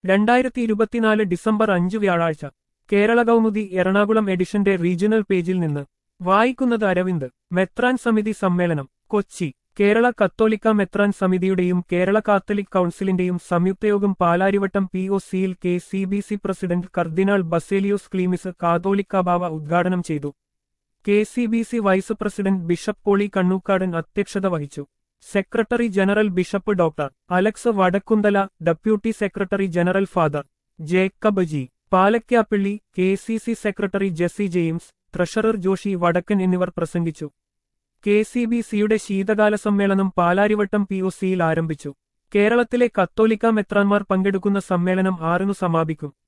രണ്ടായിരത്തി ഇരുപത്തിനാല് ഡിസംബർ അഞ്ച് വ്യാഴാഴ്ച കേരള കൗമുദി എറണാകുളം എഡിഷന്റെ റീജിയണൽ പേജിൽ നിന്ന് വായിക്കുന്നത് അരവിന്ദ് മെത്രാൻ സമിതി സമ്മേളനം കൊച്ചി കേരള കത്തോലിക്ക മെത്രാൻ സമിതിയുടെയും കേരള കാത്തലിക് കൗൺസിലിന്റെയും സംയുക്തയോഗം പാലാരിവട്ടം പി ഒ സിയിൽ K C B C president കർദിനാൾ ബസേലിയോസ് ക്ലീമിസ് കാതോലിക്ക ബാവ ഉദ്ഘാടനം ചെയ്തു K C B C vice president bishop Poly Kannookadan അധ്യക്ഷത വഹിച്ചു secretary general bishop doctor Alex Vadakkumthala deputy secretary general father Jacob G Palakkappilly K C C secretary Jessy James treasurer Joshy Vadakkan എന്നിവർ പ്രസംഗിച്ചു കെ സി ബി സിയുടെ ശീതകാല സമ്മേളനം പാലാരിവട്ടം പി ഒ സിയിൽ ആരംഭിച്ചു കേരളത്തിലെ കത്തോലിക്ക മെത്രാന്മാർ പങ്കെടുക്കുന്ന സമ്മേളനം ആറിനു സമാപിക്കും